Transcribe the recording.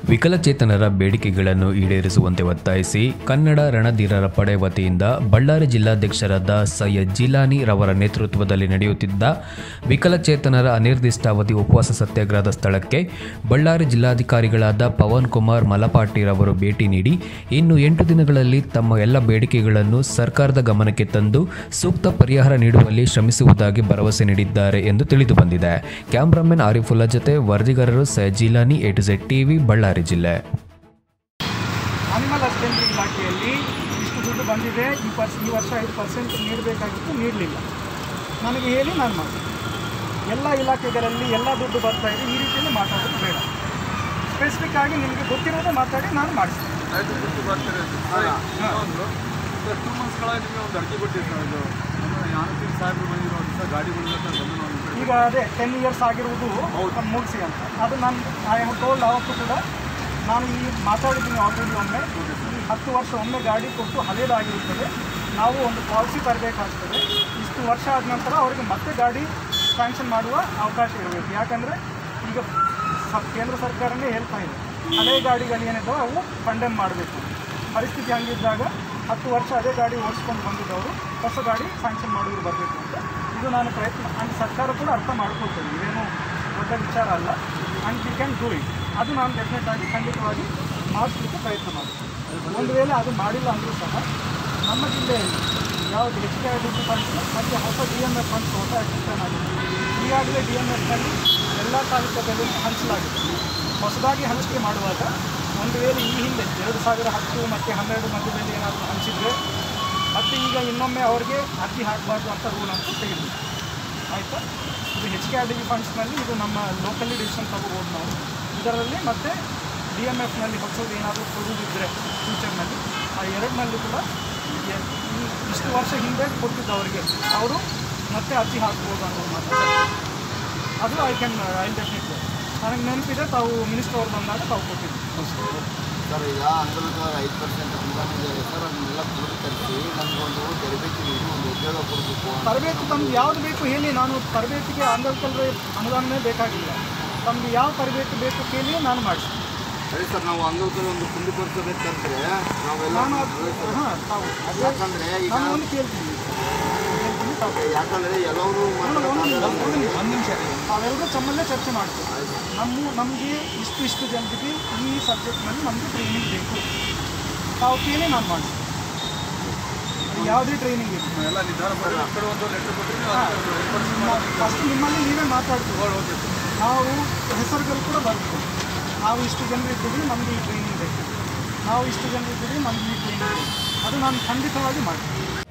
ವಿಕಲಚೇತನರ ಬೇಡಿಕೆಗಳನ್ನು ಈಡೇರಿಸುವಂತೆ ಒತ್ತಾಯಿಸಿ ಕನ್ನಡ ರಣಧೀರರ ಪಡೆ ವತಿಯಿಂದ ಬಳ್ಳಾರಿ ಜಿಲ್ಲಾಧ್ಯಕ್ಷರಾದ ಸೈಯದ್ ಜಿಲಾನಿ ರವರ ನೇತೃತ್ವದಲ್ಲಿ ನಡೆಯುತ್ತಿದ್ದ ವಿಕಲಚೇತನರ ಅನಿರ್ದಿಷ್ಟಾವಧಿ ಉಪವಾಸ ಸತ್ಯಾಗ್ರಹದ ಸ್ಥಳಕ್ಕೆ ಬಳ್ಳಾರಿ ಜಿಲ್ಲಾಧಿಕಾರಿಗಳಾದ ಪವನ್ ಕುಮಾರ್ ಮಲಪಾಟಿರವರು ಭೇಟಿ ನೀಡಿ ಇನ್ನು ಎಂಟು ದಿನಗಳಲ್ಲಿ ತಮ್ಮ ಎಲ್ಲ ಬೇಡಿಕೆಗಳನ್ನು ಸರ್ಕಾರದ ಗಮನಕ್ಕೆ ತಂದು ಸೂಕ್ತ ಪರಿಹಾರ ನೀಡುವಲ್ಲಿ ಶ್ರಮಿಸುವುದಾಗಿ ಭರವಸೆ ನೀಡಿದ್ದಾರೆ ಎಂದು ತಿಳಿದು ಬಂದಿದೆ ಕ್ಯಾಮ್ರಾಮನ್ ಆರಿಫುಲ್ಲಾ ಜೊತೆ ವರದಿಗಾರರು Syed Jilani A to Z TV Ballari ಜಿಲ್ಲೆ ಅನಿಮಲ್ ಹಸ್ಬೆಂಡ್ರಿ ಇಲಾಖೆಯಲ್ಲಿ ಇಷ್ಟು ದುಡ್ಡು ಬಂದಿದೆ ಈ ಪರ್ಸ್ ಈ ವರ್ಷ ಐದು ಪರ್ಸೆಂಟ್ ನೀಡಬೇಕಾಗಿತ್ತು ನೀಡಲಿಲ್ಲ ನನಗೆ ಹೇಳಿ ನಾನು ಮಾಡಿ ಎಲ್ಲ ಇಲಾಖೆಗಳಲ್ಲಿ ಎಲ್ಲ ದುಡ್ಡು ಬರ್ತಾ ಇದೆ ಈ ರೀತಿಯಲ್ಲಿ ಮಾತಾಡೋದು ಬೇಡ ಸ್ಪೆಸಿಫಿಕ್ ಆಗಿ ನಿಮಗೆ ಗೊತ್ತಿರೋದೇ ಮಾತಾಡಿ ನಾನು ಮಾಡಿಸ್ತೀನಿ ಆಯ್ತು ದುಡ್ಡು ಬರ್ತಾರೆ ಒಂದು ಟೂ ಮಂತ್ಸ್ಗಳಾಗಿ ನಿಮಗೆ ಒಂದು ಅರ್ಜಿ ಕೊಟ್ಟಿದ್ದು ಸರ್ ಇದು ಯಾನತೀರ್ ಸಾಹೇಬರು ಬಂದಿರೋ ದಿವಸ ಗಾಡಿಗಳನ್ನ ಬಂದು ನಾವು ನಿಮ್ ಕಡೆ ಈಗ ಅದೇ ಟೆನ್ ಇಯರ್ಸ್ ಆಗಿರುವುದು ಮುಗಿಸಿ ಅಂತ ಅದು ನಾನು ಐ ಹ್ಯಾವ್ ಟೋಲ್ಡ್ ಅವತ್ತು ಕೂಡ ನಾನು ಈ ಮಾತಾಡಿದ್ದೀನಿ ಆಲ್ರೆಡಿ ಒಮ್ಮೆ ಈ ಹತ್ತು ವರ್ಷ ಒಮ್ಮೆ ಗಾಡಿ ಕೊಟ್ಟು ಹಳೇದಾಗಿರುತ್ತದೆ ನಾವು ಒಂದು ಪಾಲಿಸಿ ತರಬೇಕಾಗ್ತದೆ ಇಷ್ಟು ವರ್ಷ ಆದ ನಂತರ ಅವರಿಗೆ ಮತ್ತೆ ಗಾಡಿ ಸ್ಯಾಂಕ್ಷನ್ ಮಾಡುವ ಅವಕಾಶ ಇರಬೇಕು ಯಾಕಂದರೆ ಈಗ ಸ- ಕೇಂದ್ರ ಸರ್ಕಾರನೇ ಹೇಳ್ತಾ ಇದೆ ಹಳೆ ಗಾಡಿಗಳು ಏನಿದ್ದಾವೆ ಅವು ಕಂಡೆಮ್ ಮಾಡಬೇಕು ಪರಿಸ್ಥಿತಿ ಹಂಗಿದ್ದಾಗ ಹತ್ತು ವರ್ಷ ಅದೇ ಗಾಡಿ ಓಡಿಸ್ಕೊಂಡು ಬಂದಿದ್ದವರು ಹೊಸ ಗಾಡಿ ಸ್ಯಾಂಕ್ಷನ್ ಮಾಡೋರು ಬರಬೇಕು ಅಂತ ಇದು ನಾನು ಪ್ರಯತ್ನ ಆ್ಯಂಡ್ ಸರ್ಕಾರ ಕೂಡ ಅರ್ಥ ಮಾಡ್ಕೊಳ್ತೇನೆ ಇವೇನು ದೊಡ್ಡ ವಿಚಾರ ಅಲ್ಲ and we can do it ಅದು ನಾನು ಡೆಫಿನೆಟ್ ಆಗಿ ಖಂಡಿತವಾಗಿ ಮಾಡಿಸ್ಲಿಕ್ಕೆ ಪ್ರಯತ್ನ ಮಾಡ್ತೀನಿ ಒಂದು ವೇಳೆ ಅದು ಮಾಡಿಲ್ಲ ಅಂದರೂ ಸಹ ನಮ್ಮ ಜಿಲ್ಲೆಯಲ್ಲಿ ಯಾವುದು H K I D funds ಮತ್ತು ಹೊಸ ಡಿ ಎಮ್ ಎಫ್ ಫಂಡ್ಸ್ ಹೊಸ ಎಕ್ಸ್ಟೆನ್ ಆಗಿದೆ ಈಗಾಗಲೇ ಡಿ ಎಮ್ ಎಫ್ನಲ್ಲಿ ಎಲ್ಲ ತಾಲೂಕುಗಳಲ್ಲಿ ಹಂಚಲಾಗಿದೆ ಹೊಸದಾಗಿ ಹಂಚಿಕೆ ಮಾಡುವಾಗ ಒಂದು ವೇಳೆ ಈ ಹಿಂದೆ ಎರಡು ಸಾವಿರ ಹತ್ತು ಮತ್ತು ಹನ್ನೆರಡು ಮಧ್ಯದಲ್ಲಿ ಏನಾದರೂ ಹಂಚಿದ್ರೆ ಮತ್ತು ಈಗ ಇನ್ನೊಮ್ಮೆ ಅವ್ರಿಗೆ ಅರ್ಜಿ ಹಾಕಬಾರ್ದು ಅಂತ ರೂಲ್ ಅಂತ ತೆಗೆದು ಆಯಿತಾ ಇದು ಹೆಚ್ ಕೆ ಆರ್ ಡಿ ಫಂಡ್ಸ್ನಲ್ಲಿ ಇದು ನಮ್ಮ ಲೋಕಲಿ ಡಿಸಿಷನ್ ತಗೋಬೋದು ನಾವು ಇದರಲ್ಲಿ ಮತ್ತು ಡಿ ಎಮ್ ಎಫ್ನಲ್ಲಿ ಹೊಸದು ಏನಾದರೂ ಕೊಡುವುದಿದ್ದರೆ ಫ್ಯೂಚರ್ನಲ್ಲಿ ಆ ಎರಡನಲ್ಲಿ ಕೂಡ ಎ- ಈ ಇಷ್ಟು ವರ್ಷ ಹಿಂದೆ ಕೊಟ್ಟಿದ್ದವರಿಗೆ ಅವರು ಮತ್ತೆ ಅರ್ಜಿ ಹಾಕ್ಬೋದು ಅನ್ನೋದು ಮಾತ್ರ ಅದು ಐ ಕ್ಯಾನ್ ಐ ಡೆಫಿನೆಟ್ ನನಗೆ ನೆನಪಿದೆ ತಾವು ಮಿನಿಸ್ಟರ್ ಅವ್ರು ಬಂದಾಗ ತಾವು ಕೊಟ್ಟಿದ್ದು ಸರ್ ಈಗ ಅಂಗಲದ ಐದು ಪರ್ಸೆಂಟ್ ಅನುದಾನ ಇದೆ ಸರ್ ಅದನ್ನೆಲ್ಲ ಕ್ರೋಢೀಕರಿಸಿ ನಮಗೊಂದು ತರಬೇತಿ ನೀಡಿ ಒಂದು ಉದ್ಯೋಗ ಕೊಡಬೇಕು ಅಂತ ತರಬೇತಿ ತಮ್ಗೆ ಯಾವುದು ಬೇಕು ಹೇಳಿ ನಾನು ತರಬೇತಿಗೆ ಅಂಗವಿಕಲರ ಅನುದಾನನೇ ಬೇಕಾಗಿಲ್ಲ ತಮ್ಗೆ ಯಾವ ತರಬೇತಿ ಬೇಕು ಕೇಳಿ ನಾನು ಮಾಡಿಸ್ತೀನಿ ಸರಿ ಸರ್ ನಾವು ಅಂಗವಿಕಲ ಒಂದು ಕುಂದುಕೊಳಿಸಬೇಕಂದ್ರೆ ನಾವೆಲ್ಲ ನಾನು ಅದು ಹಾಂ ತಾವು ಅದೇ ಯಾಕಂದ್ರೆ ಈಗ ನಾನು ಒಂದು ಕೇಳ್ತೀನಿ ಕೇಳ್ತೀನಿ ತಾವು ಯಾಕಂದ್ರೆ ಎಲ್ಲರೂ ನಾನು ಒಂದು ಒಂದು ನಿಮಿಷ ನಾವೆಲ್ಲರೂ ತಮ್ಮಲ್ಲೇ ಚರ್ಚೆ ಮಾಡ್ತೀವಿ ನಮ್ಮ ನಮಗೆ ಇಷ್ಟು ಇಷ್ಟು ಜನರಿಗೆ ಈ ಸಬ್ಜೆಕ್ಟ್ನಲ್ಲಿ ನಮಗೆ ಟ್ರೈನಿಂಗ್ ಬೇಕು ತಾವು ಕೇಳಿ ನಾನು ಮಾಡ್ತೀನಿ ಅದು ಯಾವುದೇ ಟ್ರೈನಿಂಗ್ ಇಲ್ಲ ಎಲ್ಲ ನಿರ್ಧಾರ ಮಾಡಿ ಆ ಕಡೆ ಒಂದು ಲೆಟರ್ ಕೊಟ್ಟರೆ ನೀವು ಅದಕ್ಕೆ ಒಂದು response ಮಾಡಿ. ಫಸ್ಟ್ ನಿಮ್ಮಲ್ಲಿ ನೀವೇ ಮಾತಾಡ್ತೀವಿ ನಾವು ಹೆಸರುಗಳು ಕೂಡ ಬರ್ತೀವಿ ನಾವು ಇಷ್ಟು ಜನರು ಇದ್ದೀವಿ ನಮಗೆ ಈ ಟ್ರೈನಿಂಗ್ ಬೇಕು ನಾವು ಇಷ್ಟು ಜನರು ಇದ್ದೀವಿ ನಮಗೆ ಈ ಟ್ರೈನಿಂಗ್ ಬೇಕು ಅದು ನಾನು ಖಂಡಿತವಾಗಿ ಮಾಡ್ತೀನಿ